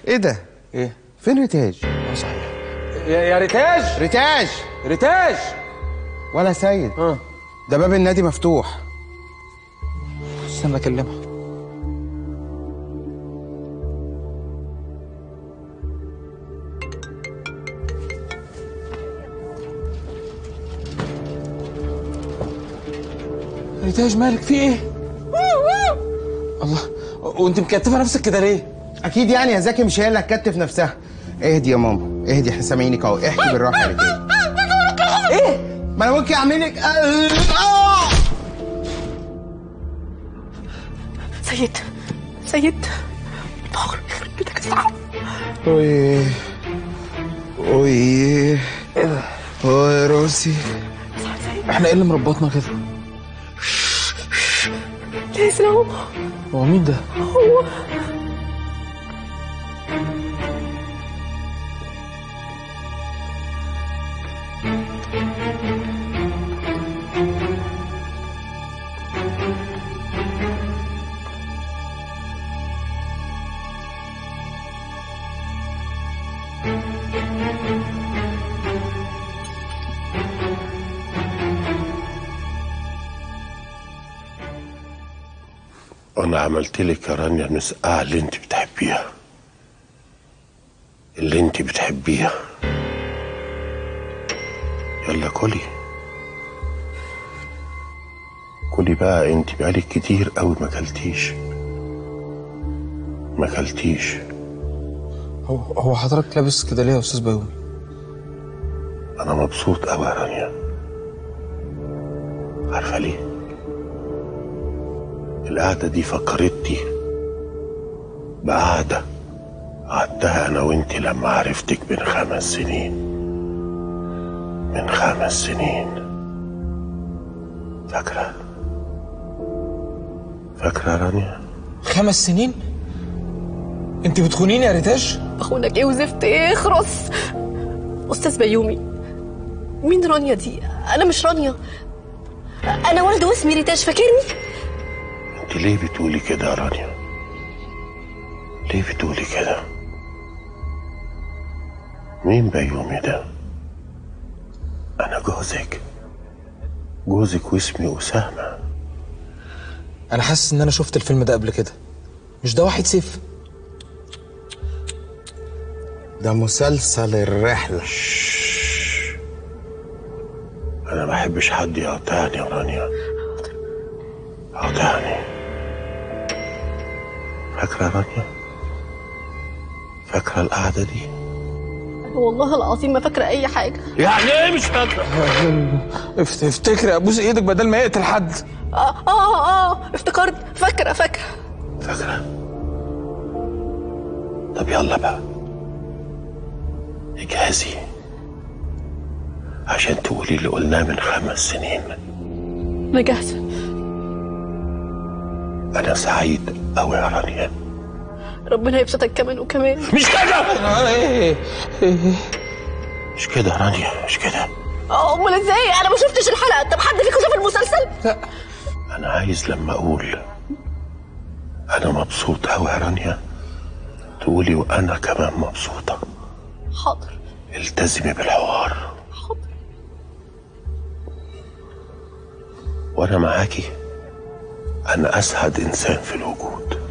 ايه ده ايه فين ريتاج اه صحيح يا, يا ريتاج ريتاج ريتاج ولا سيد اه ده باب النادي مفتوح استنى اكلمها ريتاج مالك في ايه؟ الله وانت مكتفه نفسك كده ليه؟ اكيد يعني يا زكي مش هي اللي هتكتف نفسها اهدي يا ماما اهدي احنا سامعينك اهو احكي بالراحه يا ريتاج ايه؟ ما انا ممكن اعمل لك آه. سيد سيد طاهر يخرب بيتك الساعة اوي اوي اوي روسي احنا ايه اللي مربطنا كده؟ لازم اهو هو مين ده؟ هو انا عملت لك يا رانيا المسقعه اللي انت بتحبيها اللي انت بتحبيها يلا كلي كلي بقى انت بقالك كتير قوي ما كلتيش ما كلتيش هو هو حضرتك لابس كده ليه يا استاذ بيومي؟ انا مبسوط قوي يا رانيا عارفه ليه القعده دي فكرتني بقعده قعدتها انا وانت لما عرفتك من خمس سنين من خمس سنين فاكره فاكره يا رانيا خمس سنين؟ انت بتخونيني يا ريتاج؟ اخونك ايه وزفت ايه اخرس استاذ بيومي مين رانيا دي انا مش رانيا انا والده واسمي ريتاج فاكرني انت ليه بتقولي كده يا رانيا ليه بتقولي كده مين بيومي ده انا جوزك جوزك واسمي اسامه انا حاسس ان انا شفت الفيلم ده قبل كده مش ده واحد سيف ده مسلسل الرحله انا ما بحبش حد يقاطعني يا رانيا قاطعني فاكره يا رانيا فاكره القعده دي والله العظيم ما فاكره اي حاجه يعني ايه مش فاكره افت- افتكري ابوس ايدك بدل ما يقتل حد اه اه اه افتكرت فاكره فاكره فاكره طب يلا بقى اجهزي عشان تقولي اللي قلناه من خمس سنين انا جاهزه انا سعيد قوي يا رانيا ربنا يبسطك كمان وكمان مش كده ايه ايه مش كده يا رانيا مش كده اه امال ازاي انا ما شفتش الحلقه طب حد فيكم شاف المسلسل لا انا عايز لما اقول انا مبسوط قوي يا رانيا تقولي وانا كمان مبسوطه حاضر التزمي بالحوار حاضر وانا معاكي انا اسعد انسان في الوجود